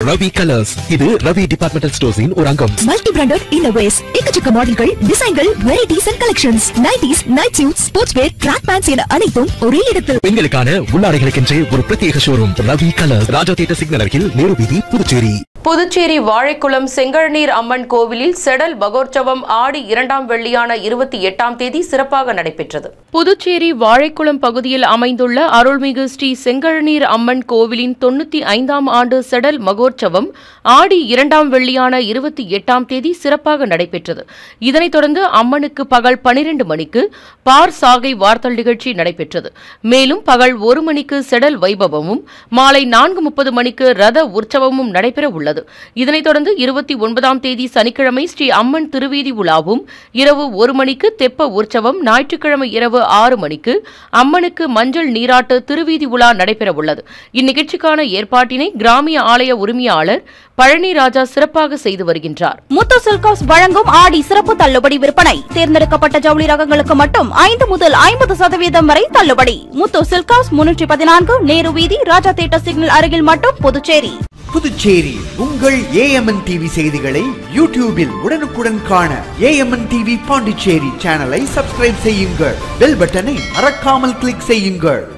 Ravi colours இது Ravi departmental ஸ்டோர்ஸின் ஒரு அங்கம் மல்டி பிராண்டட் இன்னோவேஸ் எக்கச்சக்க மாடல்கள் டிசைன்கள் varieties and collections nighties night suit sports wear track pants என அனைத்தும் ஒரே இடத்தில் பெண்களுக்கான உள்ளாடைகளுக்கென்றே ஒரு பிரத்யேக showroom Ravi colours Raja theatre signal அருகில் நேரு வீதி புதுச்சேரி புதுச்சேரி வாழைக்குளம் செங்கழநீர் அம்மன் கோவிலில் செடல் மகோற்சவம் ஆடி இரண்டாம் வெள்ளியான இருபத்தி எட்டாம் தேதி சிறப்பாக நடைபெற்றது புதுச்சேரி வாழைக்குளம் பகுதியில் அமைந்துள்ள அருள்மிகு ஸ்ரீ செங்கழநீர் அம்மன் கோவிலின் தொண்ணூத்தி ஐந்தாம் ஆண்டு செடல் மகோற்சவம் ஆடி இரண்டாம் வெள்ளியான இருபத்தி எட்டாம் தேதி சிறப்பாக நடைபெற்றது இதனைத் தொடர்ந்து அம்மனுக்கு பகல் பனிரெண்டு மணிக்கு பார் சாகை வார்த்தல் நிகழ்ச்சி நடைபெற்றது மேலும் பகல் ஒரு மணிக்கு செடல் வைபவமும் மாலை நான்கு முப்பது மணிக்கு ரத உற்சவமும் நடைபெற உள்ளது இதனைத் தொடர்ந்து இருபத்தி ஒன்பதாம் தேதி சனிக்கிழமை ஸ்ரீ அம்மன் திருவீதி உலாவும் இரவு ஒரு மணிக்கு தெப்ப உற்சவம் ஞாயிற்றுக்கிழமை இரவு ஆறு மணிக்கு அம்மனுக்கு மஞ்சள் நீராட்டு திருவீதி உலா நடைபெற உள்ளது இந்நிகழ்ச்சிக்கான ஏற்பாட்டினை கிராமிய ஆலய உரிமையாளர் பழனி ராஜா சிறப்பாக செய்து வருகின்றார் முத்து சில்க் ஹவுஸ் வழங்கும் ஆடி சிறப்பு தள்ளுபடி விற்பனை தேர்ந்தெடுக்கப்பட்ட ஜவுளி ரகங்களுக்கு மட்டும் ஐந்து முதல் ஐம்பது சதவீதம் வரை தள்ளுபடி முத்து சில்க் ஹவுஸ் முன்னூற்றி பதினான்கு நேரு வீதி ராஜா தேட்டர் சிக்னல் அருகில் மட்டும் புதுச்சேரி புதுச்சேரி உங்கள் ஏஎம்என் டிவி செய்திகளை யூடியூபில் உடனுக்குடன் காண ஏஎம்என் டிவி பாண்டிச்சேரி சேனலை சப்ஸ்கிரைப் செய்யுங்கள் பெல் பட்டனை மறக்காமல் கிளிக் செய்யுங்கள்